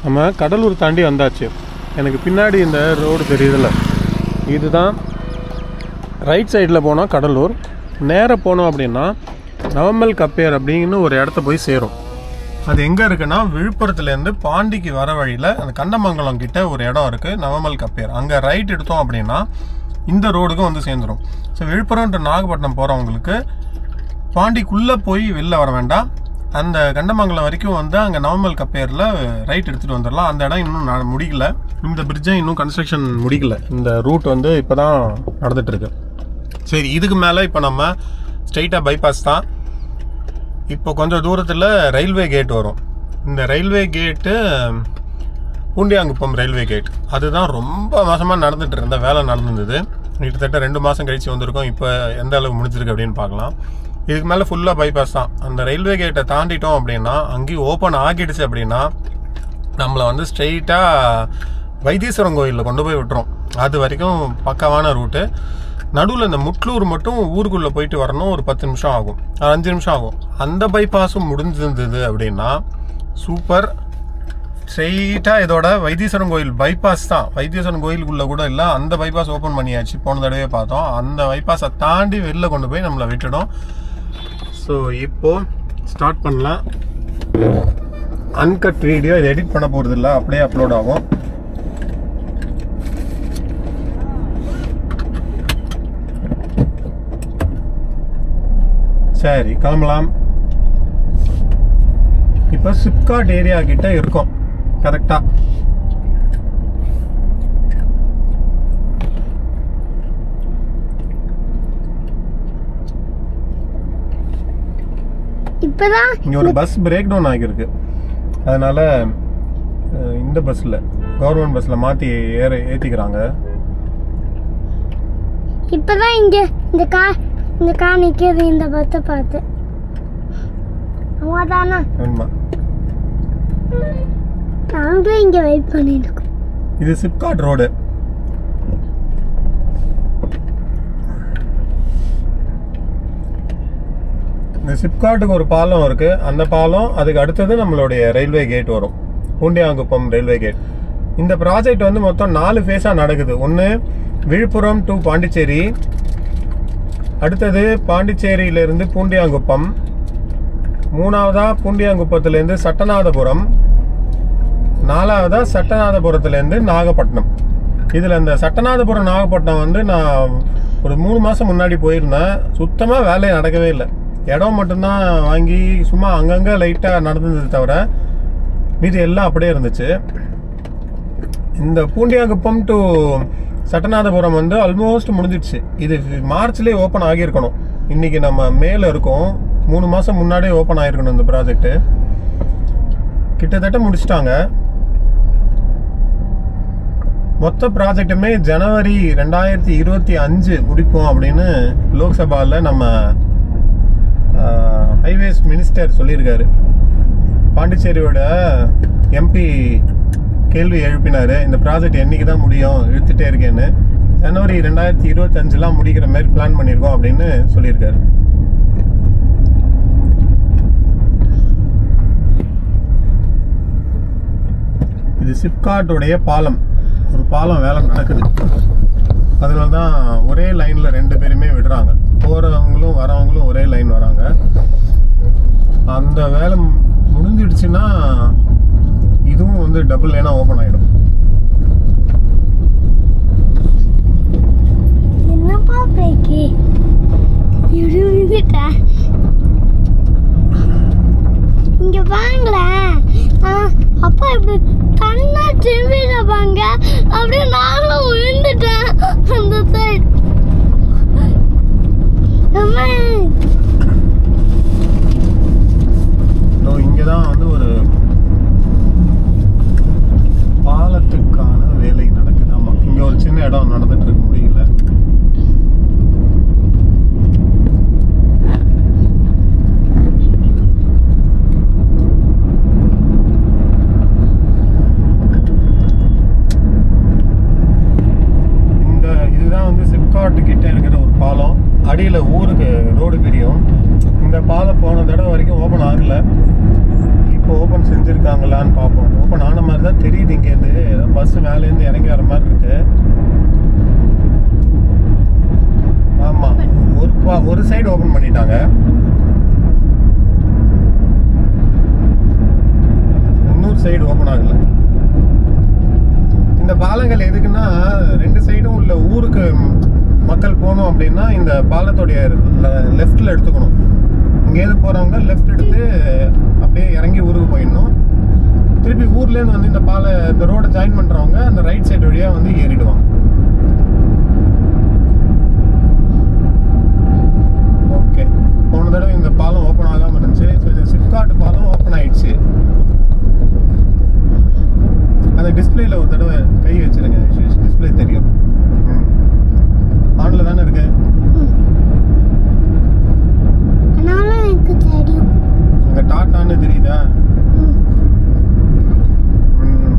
நம்ம கடலூர் தாண்டி வந்தாச்சு எனக்கு பின்னாடி இந்த ரோடு தெரியுதுல்ல இதுதான் ரைட் சைடில் போனால் கடலூர் நேராக போனோம் அப்படின்னா நவமல் கப்பேர் அப்படின்னு ஒரு இடத்த போய் சேரும் அது எங்கே இருக்குன்னா விழுப்புரத்துலேருந்து பாண்டிக்கு வர வழியில் அந்த கண்டமங்கலம் கிட்ட ஒரு இடம் இருக்குது நவமல் கப்பேர் அங்கே ரைட் எடுத்தோம் அப்படின்னா இந்த ரோடுக்கும் வந்து சேர்ந்துடும் ஸோ விழுப்புரம் to நாகப்பட்டினம் போகிறவங்களுக்கு பாண்டிக்குள்ளே போய் வெளில வர வேண்டாம் அந்த கண்டமங்கலம் வரைக்கும் வந்து அங்கே நவமல் கப்பேரில் ரைட் எடுத்துகிட்டு வந்துடலாம் அந்த இடம் இன்னும் நட- முடியல இந்த பிரிட்ஜை இன்னும் கன்ஸ்ட்ரக்ஷன் முடிக்கல இந்த ரூட் வந்து இப்போ தான் நடந்துட்டுருக்கு சரி இதுக்கு மேலே இப்போ நம்ம ஸ்ட்ரைட்டாக பைபாஸ் தான் இப்போ கொஞ்சம் தூரத்தில் ரயில்வே கேட் வரும் இந்த ரயில்வே கேட்டு பூண்டியாங்குப்பம் ரயில்வே கேட் அதுதான் ரொம்ப மாசமாக நடந்துட்டு இருந்த வேலை நடந்துருந்தது கிட்டத்தட்ட ரெண்டு மாதம் கழிச்சு வந்திருக்கோம் இப்போ எந்த அளவு முடிஞ்சிருக்கு அப்படின்னு பார்க்கலாம் இதுக்கு மேலே ஃபுல்லாக பைபாஸ் தான் அந்த ரயில்வே கேட்டை தாண்டிட்டோம் அப்படின்னா அங்கேயும் ஓப்பன் ஆகிடுச்சு அப்படின்னா நம்மளை வந்து ஸ்ட்ரெயிட்டாக வைத்தீஸ்வரன் கோயிலில் கொண்டு போய் விட்டுரும் அது வரைக்கும் பக்காவான ரூட்டு நடுவில் இந்த முட்லூர் மட்டும் ஊருக்குள்ளே போயிட்டு வரணும் ஒரு பத்து நிமிஷம் ஆகும் ஒரு அஞ்சு நிமிஷம் ஆகும் அந்த பைபாஸும் முடிஞ்சிருந்தது அப்படின்னா சூப்பர் ஸ்ட்ரெயிட்டாக இதோட வைத்தீஸ்வரன் கோயில் பைபாஸ் தான் வைத்தீஸ்வரன் கோயிலுக்குள்ளே கூட இல்லை அந்த பைபாஸ் ஓப்பன் பண்ணியாச்சு போன தடவை பார்த்தோம் அந்த பைபாஸை தாண்டி வெளில கொண்டு போய் நம்மளை விட்டுடும் ஸோ இப்போ ஸ்டார்ட் பண்ணலாம் அன்கட் வீடியோ இது எடிட் பண்ண போகிறது இல்லை அப்படியே அப்லோட் ஆகும் சரி கிளம்பலாம் இப்போ சிப்காட் ஏரியா கிட்ட இருக்கோம் கரெக்டா இப்பதான் இங்கே ஒரு பஸ் பிரேக் டவுன் ஆகியிருக்கு அதனால அஹ், இந்த பஸ்ஸில் கவர்மெண்ட் பஸ்ஸில் மாற்றி ஏற ஏற்றிக்கிறாங்க இப்பதான் இங்க இந்த கா இந்த கா நிக்கிறது இந்த பத்தை பார்த்து அம்மாதானா ஆமாம் நாங்களும் இங்க வெயிட் பண்ணிட்டு இருக்கோம் இது சிப்காட் ரோடு இந்த சிப்காட்டுக்கு ஒரு பாலம் இருக்கு அந்த பாலம் அதுக்கு அடுத்தது நம்மளுடைய ரயில்வே கேட் வரும் பூண்டியாங்குப்பம் ரயில்வே கேட் இந்த ப்ராஜெக்ட் வந்து மொத்தம் நாலு ஃபேஸாக நடக்குது ஒன்று விழுப்புரம் டு பாண்டிச்சேரி அடுத்தது பாண்டிச்சேரியிலிருந்து பூண்டியாங்குப்பம் மூணாவதா பூண்டியாங்குப்பத்திலேருந்து சட்டநாதபுரம் நாலாவதா சட்டநாதபுரத்துலேருந்து நாகப்பட்டினம் இதில் இந்த சட்டநாதபுரம் நாகப்பட்டினம் வந்து நான் ஒரு மூணு மாதம் முன்னாடி போயிருந்தேன் சுத்தமாக வேலை நடக்கவே இல்லை இடம் மட்டும்தான் வாங்கி சும்மா அங்கங்கே லைட்டாக நடந்தது தவிர மீதி எல்லாம் அப்படியே இருந்துச்சு இந்த பூண்டியாங்குப்பம் டு சட்டநாதபுரம் வந்து ஆல்மோஸ்ட் முடிஞ்சிடுச்சு இது மார்ச்லேயே ஓப்பன் ஆகியிருக்கணும் இன்னைக்கு நம்ம மேலே இருக்கோம் மூணு மாதம் முன்னாடியே ஓப்பன் ஆகிருக்கணும் இந்த ப்ராஜெக்ட்டு கிட்டத்தட்ட முடிச்சிட்டாங்க மொத்த ப்ராஜெக்ட்டுமே ஜனவரி ரெண்டாயிரத்தி இருபத்தி அஞ்சு முடிப்போம் அப்படின்னு லோக்சபாவில் நம்ம ஹைவேஸ் மினிஸ்டர் சொல்லியிருக்காரு பாண்டிச்சேரியோட எம்பி கேள்வி எழுப்பினார் இந்த ப்ராஜெக்ட் என்னைக்கு தான் முடியும் இழுத்துட்டே இருக்கேன்னு ஜனவரி ரெண்டாயிரத்தி இருபத்தஞ்சுலாம் முடிக்கிற மாதிரி பிளான் பண்ணியிருக்கோம் அப்படின்னு சொல்லியிருக்காரு இது சிப்காட்டுடைய பாலம் ஒரு பாலம் வேலை நடக்குது அதனால தான் ஒரே லைனில் ரெண்டு பேருமே விடுறாங்க போகிறவங்களும் வரவங்களும் ஒரே லைன் வராங்க அந்த வேலை மு- முடிஞ்சிடுச்சுன்னா இதுவும் வந்து டபுள் லைனாக ஓப்பன் ஆகிடும் என்னப்பா பிரேக்கு இப்படி விழுந்துட்டேன் இங்க வாங்களேன் ஆ, அப்பா இப்படி கண்ணா திரும்பிடுவாங்க அப்படியே நானும் விழுந்துட்டேன் அந்த சைட் அம்மா ஸோ இங்கே தான் வந்து ஒரு பாலத்துக்கான வேலை நடக்குது ஆமாம் இங்கே ஒரு சின்ன இடம் நடந்துட்டு இருக்கு முடியல இந்த இதுதான் வந்து சிப்காட் கிட்ட இருக்கிற ஒரு பாலம் அடியில் ஊருக்கு ரோடு பிரியும் இந்த பாலம் போன தடவை வரைக்கும் ஓப்பன் ஆகல இப்போ ஓப்பன் செஞ்சுருக்காங்களான்னு பார்ப்போம் ஓப்பன் ஆன மாதிரி தான் தெரியுது இங்கேருந்து ஏதோ பஸ் மேலேருந்து இறங்கி வர மாதிரி இருக்கு ஆமா ஒரு பா- ஒரு சைடு ஓபன் பண்ணிட்டாங்க இன்னொரு சைடு ஓபன் ஆகல இந்த பாலங்கள் எதுக்குன்னா ரெண்டு சைடும் உள்ள ஊருக்கு மக்கள் போகணும் அப்படின்னா இந்த பாலத்தோடைய லெஃப்ட்ல எடுத்துக்கணும் இங்கேருந்து போறவங்க லெஃப்ட் எடுத்து அப்படியே இறங்கி ஊருக்கு போயிடணும் திருப்பி ஊர்லேருந்து வந்து இந்த பாலை இந்த ரோடை ஜாயின் பண்றவங்க அந்த ரைட் சைடு வழியா வந்து ஏறிடுவாங்க ஓகே போன தடவை இந்த பாலம் ஓப்பன் ஆகாம இருந்துச்சு ஸோ இந்த சிப்காட் பாலம் ஓப்பன் ஆயிடுச்சு அந்த டிஸ்பிளேல ஒரு தடவை கை வச்சிருங்க டிஸ்பிளே தெரியும் ம் ஆன்ல தானே இருக்கு அதனால எனக்கு தெரியும் அங்க டாட்டான்னு தெரியுதா ம். ம்.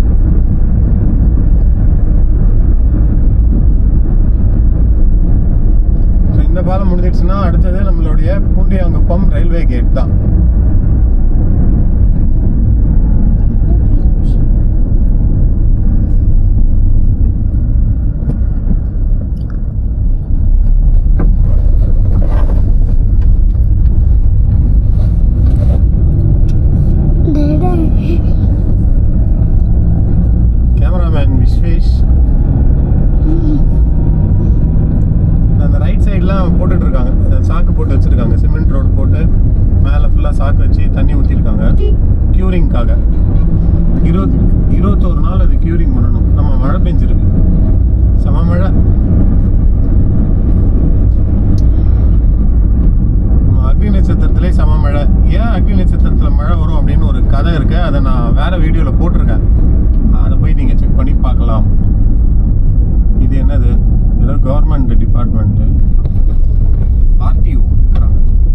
So, இந்த பாலம் முடிஞ்சிடுச்சுன்னா அடுத்தது நம்மளுடைய பூண்டியாங்குப்பம் ரயில்வே கேட் தான் இந்த இடம் கேமராமேன் விஸ்வேஷ் அந்த ரைட் சைட்லாம் போட்டுட்டு இருக்காங்க அந்த சாக்கு போட்டு வச்சிருக்காங்க சிமெண்ட் ரோடு போட்டு மேலே ஃபுல்லாக சாக்கு வச்சு தண்ணி ஊற்றிருக்காங்க க்யூரிங்காக இருபத் இருபத்தோரு நாள் அது க்யூரிங் பண்ணணும் நம்ம மழை பெஞ்சிருக்கு செம மழை நம்ம அக்னி நட்சத்திரத்திலே செம மழை ஏன் அக்னி நட்சத்திரத்தில் மழை வரும் அப்படின்னு ஒரு கதை இருக்கு அதை நான் வேற வீடியோவில் போட்டிருக்கேன் அதை போய் நீங்கள் செக் பண்ணி பார்க்கலாம் இது என்னது ஏதோ கவர்மெண்ட் டிபார்ட்மெண்ட்டு ஆர்டிஓ இருக்கிறாங்க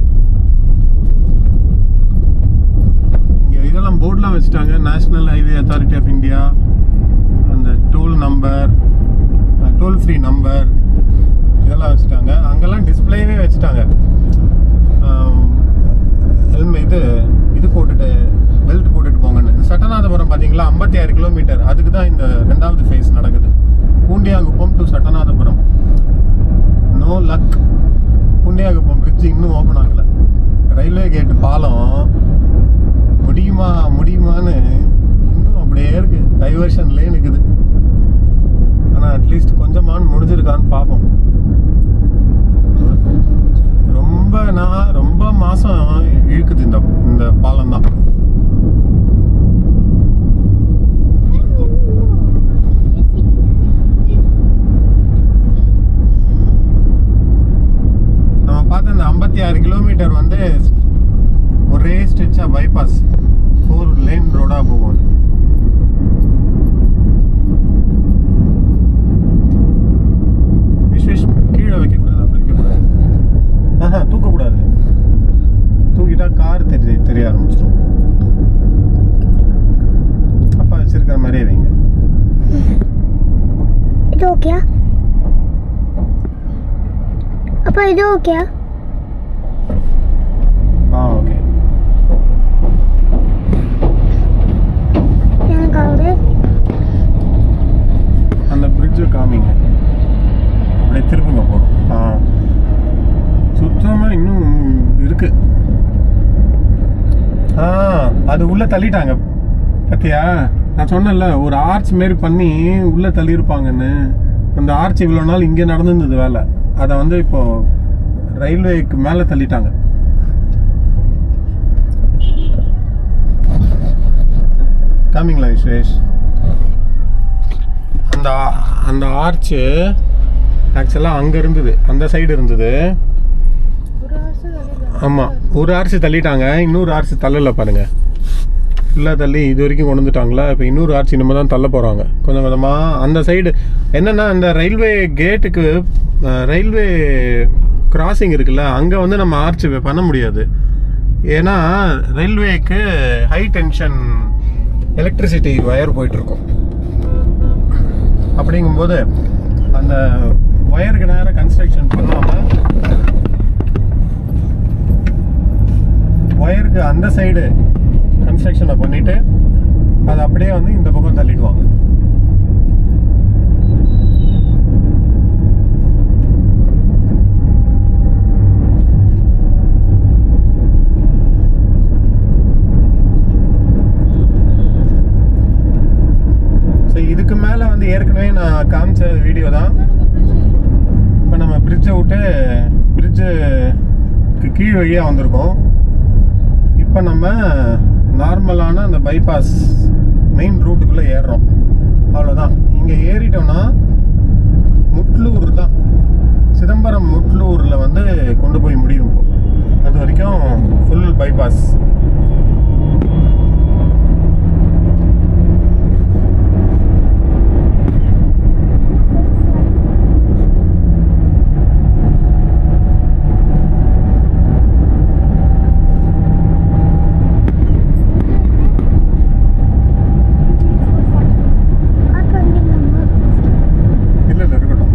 இங்கே இதெல்லாம் போர்ட்லாம் வச்சுட்டாங்க national highway authority of India அந்த toll number toll free number இதெல்லாம் வச்சுட்டாங்க அங்கெல்லாம் டிஸ்பிளேவே வச்சுட்டாங்க ஹெல்மெட் இது இது போட்டுட்டு பெல்ட் போட்டுட்டு போங்கன்னு சட்டநாதபுரம் பார்த்தீங்களா ஐம்பத்தி ஆறு கிலோமீட்டர் அதுக்கு தான் இந்த ரெண்டாவது ஃபேஸ் நடக்குது Poondiyankuppam to Sattanathapuram no luck Poondiyankuppam bridge இன்னும் ஓப்பன் ஆகல ரயில்வே கேட் பாலம் முடியுமா முடியுமான்னு இன்னும் அப்படியே இருக்கு டைவர்ஷன்லேயே நிற்குது ஆனால் அட்லீஸ்ட் கொஞ்சமான்னு முடிஞ்சிருக்கான்னு பார்ப்போம் ரொம்ப நான் ரொம்ப மாசம் இழுக்குது இந்த இந்த பாலம் தான் நம்ம பார்த்த இந்த ஐம்பத்தி ஆறு கிலோமீட்டர் வந்து ஒரே ஸ்ட்ரெச்சா பைபாஸ் ஃபோர் லேன் ரோடா போகும் அது விஸ்வேஷ் கீழே வைக்கக்கூடாது அப்படி வைக்கக்கூடாது ஆஹா தூக்கக்கூடாது தூக்கிட்டா கார் தெரிய தெரிய ஆரம்பிச்சிடும் அப்பா வச்சிருக்கிற மாதிரியே வைங்க இது ஓகேயா அப்பா இது ஓகேயா ஆ ஓகே எனக்கு அங்கே அந்த பிரிட்ஜை காமிங்க அப்படியே திருப்புங்க போடும் ஆ சுத்தமாக இன்னும் இருக்கு ஆ அது உள்ள தள்ளிட்டாங்க பத்தியா நான் சொன்னேன்ல ஒரு ஆர்ச் மாரி பண்ணி உள்ள தள்ளியிருப்பாங்கன்னு அந்த ஆர்ச் இவ்வளோ நாள் இங்கே நடந்திருந்தது வேலை அதை வந்து இப்போ ரயில்வேக்கு மேலே தள்ளிட்டாங்க காமிங்களா விஸ்வேஷ் அந்த அந்த ஆர்ச்சு ஆக்சுவலாக அங்கே இருந்தது அந்த சைடு இருந்தது ஆமாம் ஒரு ஆர்ச்சு தள்ளிட்டாங்க இன்னொரு ஆர்ச்சு தள்ளலை பாருங்க ஃபுல்லாக தள்ளி இது வரைக்கும் கொண்டு வந்துட்டாங்களா இப்போ இன்னொரு ஆர்ச் இனிமேல் தான் தள்ள போகிறாங்க கொஞ்சம் கொஞ்சமாக அந்த சைடு என்னென்னா அந்த ரயில்வே கேட்டுக்கு ரயில்வே கிராசிங் இருக்குல்ல அங்கே வந்து நம்ம ஆர்ச் பண்ண முடியாது ஏன்னா ரயில்வேக்கு ஹை டென்ஷன் எலக்ட்ரிசிட்டி ஒயர் போயிட்டுருக்கும் அப்படிங்கும்போது அந்த ஒயருக்கு நேரம் கன்ஸ்ட்ரக்ஷன் பண்ணாமல் ஒயருக்கு அந்த சைடு கன்ஸ்ட்ரக்ஷனை பண்ணிட்டு அது அப்படியே வந்து இந்த பக்கம் தள்ளிடுவாங்க ஸோ இதுக்கு மேலே வந்து ஏற்கனவே நான் காமிச்ச வீடியோ தான் இப்போ நம்ம பிரிட்ஜை விட்டு பிரிட்ஜுக்கு கீழ் வழியாக வந்திருக்கோம் இப்போ நம்ம நார்மலான அந்த பைபாஸ் மெயின் ரூட்டுக்குள்ளே ஏறுறோம் அவ்வளோதான் இங்கே ஏறிட்டோம்னா முட்லூர் தான் சிதம்பரம் முட்லூரில் வந்து கொண்டு போய் முடியும் இப்போ அது வரைக்கும் ஃபுல் பைபாஸ் இல்லை இல்லை இருக்கட்டும்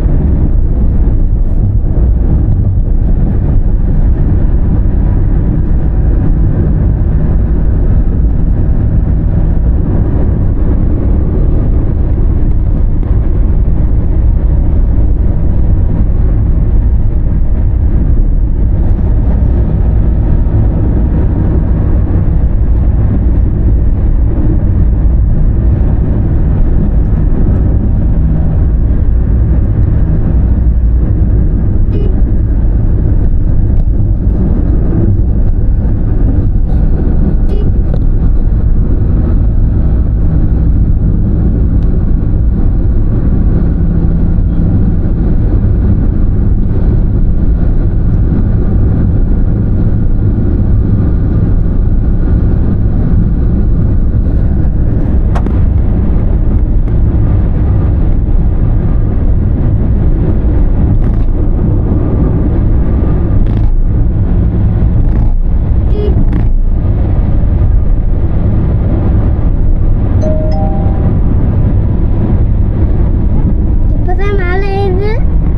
இப்பதான் மேலே ஏறுது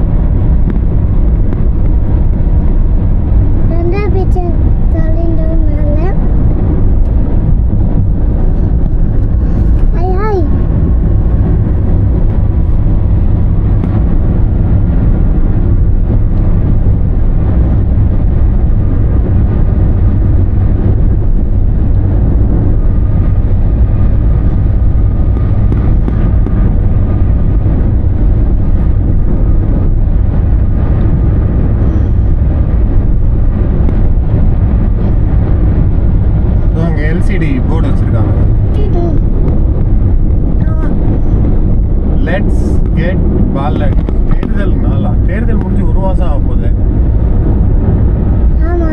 ரெண்டாம் பீச்சு தள்ளிண்டோம் மேலே ஹாய் ஹாய் ஸோ அங்கே எல்சிடி போர்டு வச்சுருக்காங்க லெட்ஸ் கெட் பாலட் தேர்தல் நாளா தேர்தல் முடிஞ்சு ஒரு மாதம் ஆக போகுது ஆமா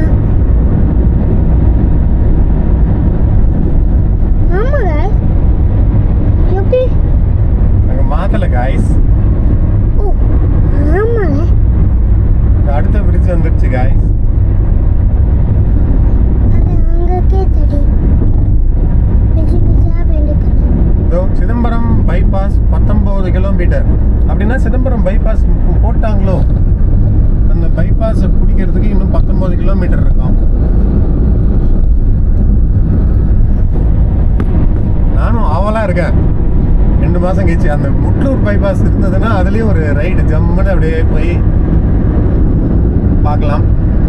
ஆமா guys. எப்படி நாங்கள் மாற்றலை காய்ஸ் ஓ ஆமாங்க அடுத்த பிரிட்ஜ் வந்துருச்சு காய்ஸ் அது அங்கக்கே தெரியும் பிச்சு பிச்சா பெண்டுக்கணும் இதோ சிதம்பரம் பைபாஸ் பத்தொம்போது கிலோமீட்டர் அப்படின்னா சிதம்பரம் பைபாஸ் போட்டாங்களோ அந்த பைபாஸை பிடிக்கிறதுக்கு இன்னும் பத்தொம்போது கிலோமீட்டர் இருக்கும் நானும் ஆவலாக இருக்கேன் ரெண்டு மாதம் கழிச்சு அந்த முட்லூர் பைபாஸ் இருந்ததுன்னா அதுலேயும் ஒரு ரைடு ஜம்முன்னு அப்படியே போய் பார்க்கலாம்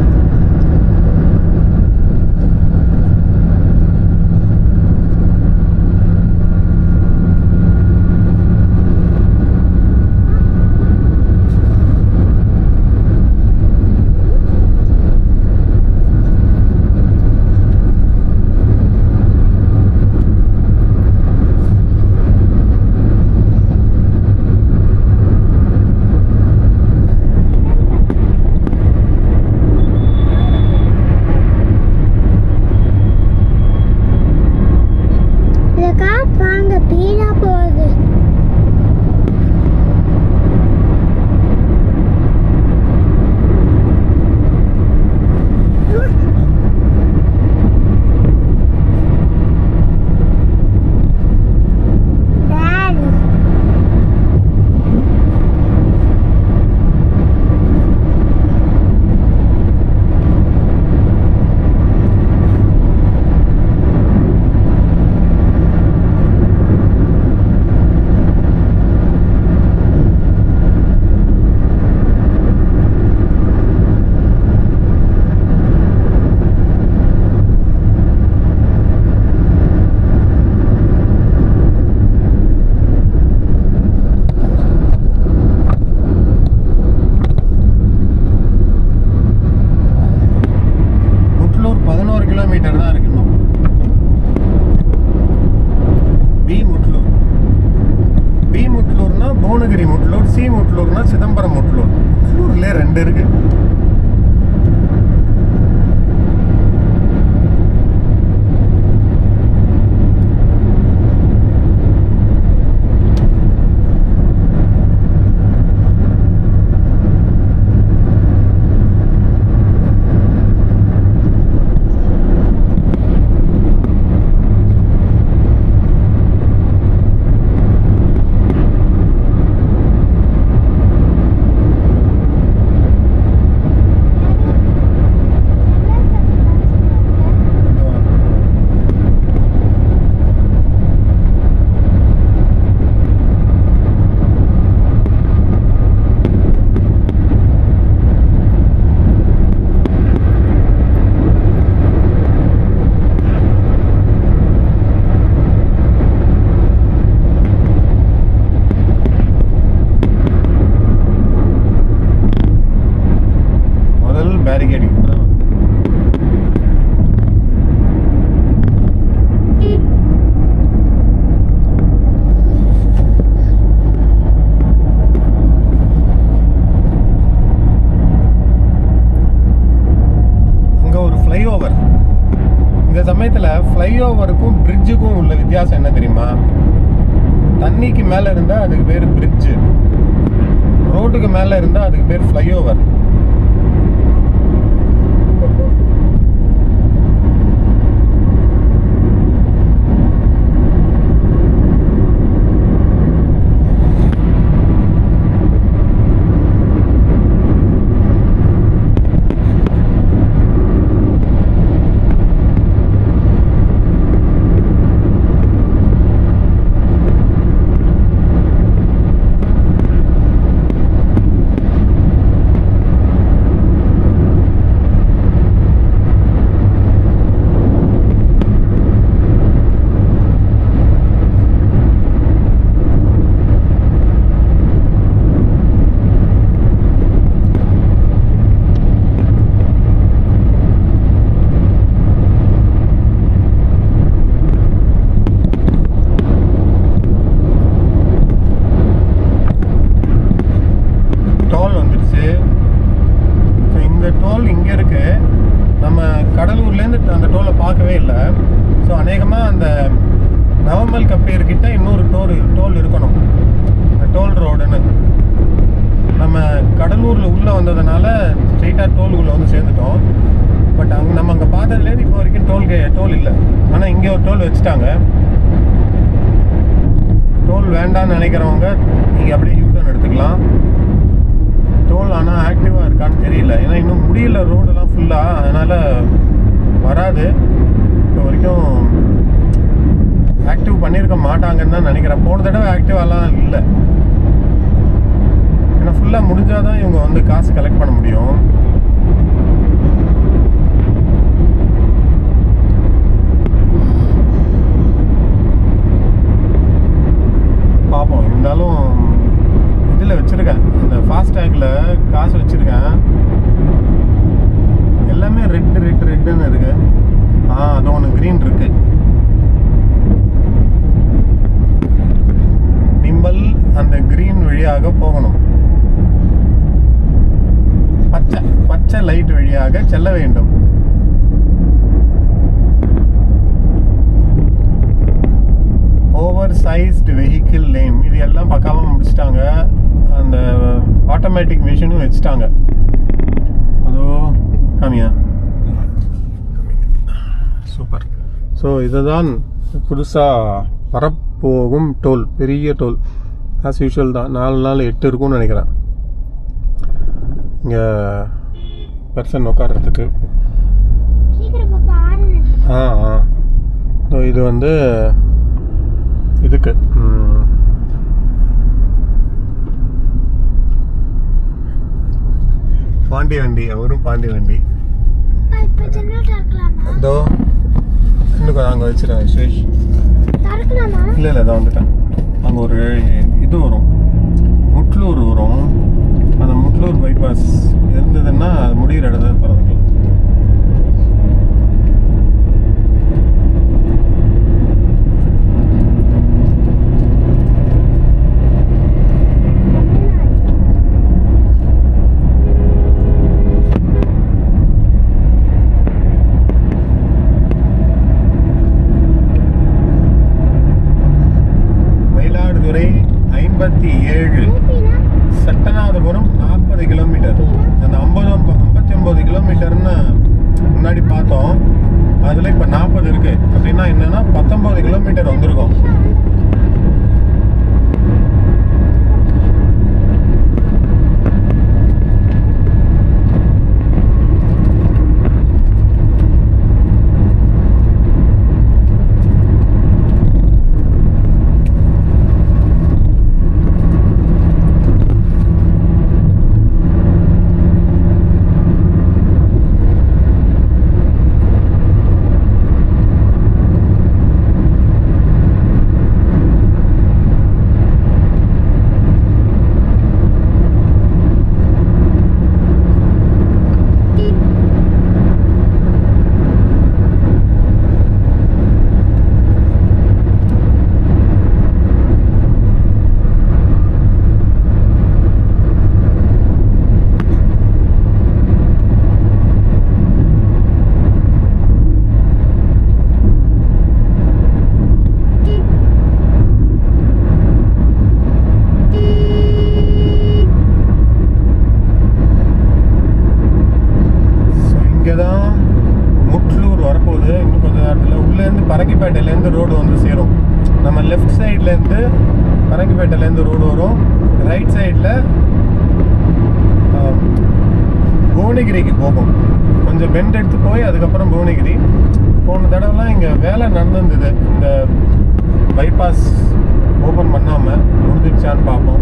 இந்த கார் வாங்க பீடா போகுது Daddy. பி முட்லூர் பி முட்லூர்னா புவனகிரி முட்லூர் சி முட்லூர்னா சிதம்பரம் முட்லூர் முட்லூர்லேயே ரெண்டு இருக்கு முதல் பேரிகேடிங் அங்கே ஒரு ஃப்ளைஓவர் இந்த சமயத்தில் ஃப்ளைஓவருக்கும் பிரிட்ஜுக்கும் உள்ள வித்தியாசம் என்ன தெரியுமா தண்ணிக்கு மேலே இருந்தால் அதுக்கு பேர் பிரிட்ஜு ரோட்டுக்கு மேலே இருந்தால் அதுக்கு பேர் ஃப்ளைஓவர் டோல் வந்துடுச்சு ஸோ இந்த டோல் இங்கே இருக்கு நம்ம கடலூர்லேருந்து அந்த டோலை பார்க்கவே இல்லை ஸோ அநேகமாக அந்த நவமல் கப்பேர் கிட்ட இன்னொரு டோல் டோல் இருக்கணும் இந்த டோல் ரோடுன்னு நம்ம கடலூரில் உள்ளே வந்ததுனால ஸ்ட்ரெயிட்டாக டோலுக்குள்ளே வந்து சேர்ந்துட்டோம் பட் அங்கே நம்ம அங்கே பார்த்ததுலேருந்து இப்போ வரைக்கும் டோல் டோல் இல்லை ஆனால் இங்கே ஒரு டோல் வச்சுட்டாங்க டோல் வேண்டாம்னு நினைக்கிறவங்க நீங்கள் அப்படியே யூட்டர்ன் எடுத்துக்கலாம் டோல் ஆனால் ஆக்டிவாக இருக்கான்னு தெரியல ஏன்னா இன்னும் முடியல ரோடெல்லாம் ஃபுல்லாக அதனால் வராது இப்போ வரைக்கும் ஆக்டிவ் பண்ணியிருக்க மாட்டாங்கன்னு தான் நினைக்கிறேன் போன தடவை ஆக்டிவாலாம் இல்லை ஏன்னா ஃபுல்லாக முடிஞ்சால் தான் இவங்க வந்து காசு கலெக்ட் பண்ண முடியும் பார்ப்போம் இருந்தாலும் இதில் வச்சுருக்கேன் அந்த ஃபாஸ்டேக்கில் காசு வச்சுருக்கேன் எல்லாமே ரெட் ரெட் ரெட்டுன்னு இருக்கு ஆ அது ஒன்று க்ரீன் இருக்கு நிம்பல் அந்த க்ரீன் வழியாக போகணும் பச்சை பச்சை லைட் வழியாக செல்ல வேண்டும் ஓவர் சைஸ்டு வெஹிக்கிள் லேன் இது எல்லாம் பக்காவாக முடிச்சிட்டாங்க அந்த ஆட்டோமேட்டிக் மிஷினும் வச்சுட்டாங்க அதோ காமியா சூப்பர் ஸோ இதுதான் புதுசாக வரப்போகும் டோல் பெரிய டோல் ஆஸ் யூஷுவல் தான் நாலு நாள் எட்டு இருக்கும்னு நினைக்கிறேன் இங்கே பர்சன் உட்கார்றதுக்கு சீக்கிரம் பாப்பா ஆறு ஆ ஆ ஸோ இது வந்து இதுக்கு ம், பாண்டி வண்டி அவரும் பாண்டி வண்டி இப்போ ஜெனரேட்டர் இருக்கலாமா இதோ இன்னும் அங்கே வச்சிருக்கேன் சுரேஷ் திறக்கலாமா இல்லை இல்லை இதான் வந்துட்டேன் அங்கே ஒரு இது வரும் முட்லூர் வரும் அந்த முட்லூர் பைபாஸ் இருந்ததுன்னா அது முடிகிற இடத்துல திறந்துக்கலாம் ஐம்பத்தி ஏழு சட்டநாதபுரம் நாற்பது கிலோமீட்டர் அந்த ஐம்பது ஐம்பத்தி ஒம்பது கிலோமீட்டர்னு முன்னாடி பார்த்தோம் அதில் இப்போ நாற்பது இருக்கு அப்படின்னா என்னன்னா பத்தொம்பது கிலோமீட்டர் வந்திருக்கும் ஸோ இங்கே தான் முட்லூர் வரப்போகுது இன்னும் கொஞ்ச நேரத்தில் உள்ளேருந்து பரங்கிப்பேட்டையிலேருந்து ரோடு வந்து சேரும் நம்ம லெஃப்ட் சைட்லேருந்து பரங்கிப்பேட்டையிலேருந்து ரோடு வரும் ரைட் சைடில் புவனகிரிக்கு போகும் கொஞ்சம் பெண்ட் எடுத்து போய் அதுக்கப்புறம் புவனகிரி போன தடவைலாம் இங்கே வேலை நடந்திருந்தது இந்த பைபாஸ் ஓப்பன் பண்ணாமல் முடிஞ்சிருச்சான்னு பார்ப்போம்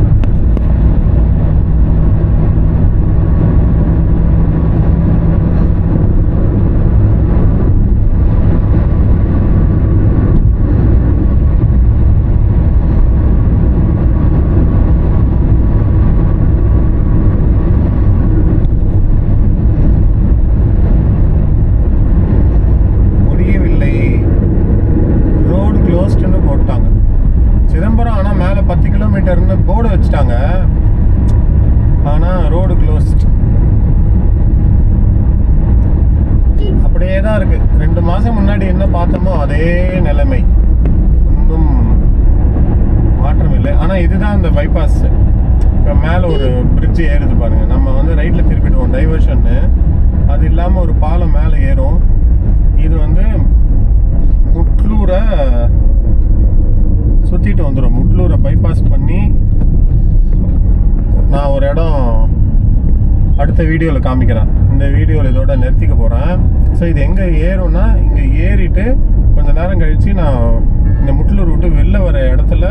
முடியவில்லை ரோடு க்ளோஸ்டுன்னு போட்டாங்க சிதம்பரம் ஆனால் மேலே பத்து கிலோமீட்டர்னு போர்டு வச்சுட்டாங்க ஆனால் ரோடு க்ளோஸ்ட் அப்படியே தான் இருக்கு ரெண்டு மாதம் முன்னாடி என்ன பார்த்தோமோ அதே நிலைமை ஒன்றும் மாற்றம் இல்லை ஆனால் இதுதான் இந்த பைபாஸ் இப்போ மேலே ஒரு பிரிட்ஜ் ஏறுது பாருங்க நம்ம வந்து ரைட்டில் திருப்பிடுவோம் டைவர்ஷன்னு அது இல்லாமல் ஒரு பாலம் மேலே ஏறும் இது வந்து முட்லூரை சுற்றிட்டு வந்துடும் முட்லூரை பைபாஸ் பண்ணி நான் ஒரு இடம் அடுத்த வீடியோவில் காமிக்கிறேன் இந்த வீடியோவில் இதோட நிறுத்திக்க போகிறேன் ஸோ இது எங்கே ஏறும்னா இங்கே ஏறிட்டு கொஞ்ச நேரம் கழித்து நான் இந்த முட்லூர் விட்டு வெளில வர இடத்துல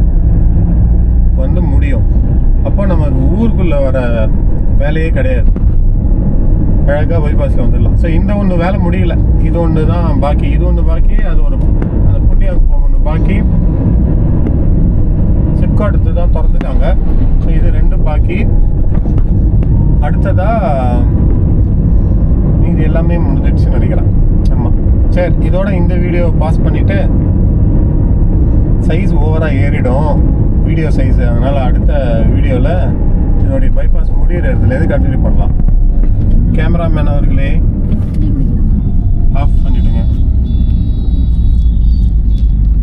வந்து முடியும் அப்போ நமக்கு ஊருக்குள்ளே வர வேலையே கிடையாது அழகாக பைபாஸில் வந்துடலாம் ஸோ இந்த ஒன்று வேலை முடியல இது ஒன்று தான் பாக்கி இது ஒன்று பாக்கி அது ஒரு அந்த புண்ணியாங்குப்பம் ஒன்று பாக்கி சிப்காட் தான் திறந்துட்டாங்க ஸோ இது ரெண்டும் பாக்கி அடுத்ததா இது எல்லாமே முடிஞ்சிடுச்சுன்னு நினைக்கிறேன் ஆமாம் சரி இதோட இந்த வீடியோ பாஸ் பண்ணிவிட்டு சைஸ் ஓவராக ஏறிடும் வீடியோ சைஸ் அதனால் அடுத்த வீடியோவில் இதோடைய பைபாஸ் முடிகிற இடத்துலேருந்து கண்டினியூ பண்ணலாம் கேமராமேன் அவர்களே ஆஃப் பண்ணிவிடுங்க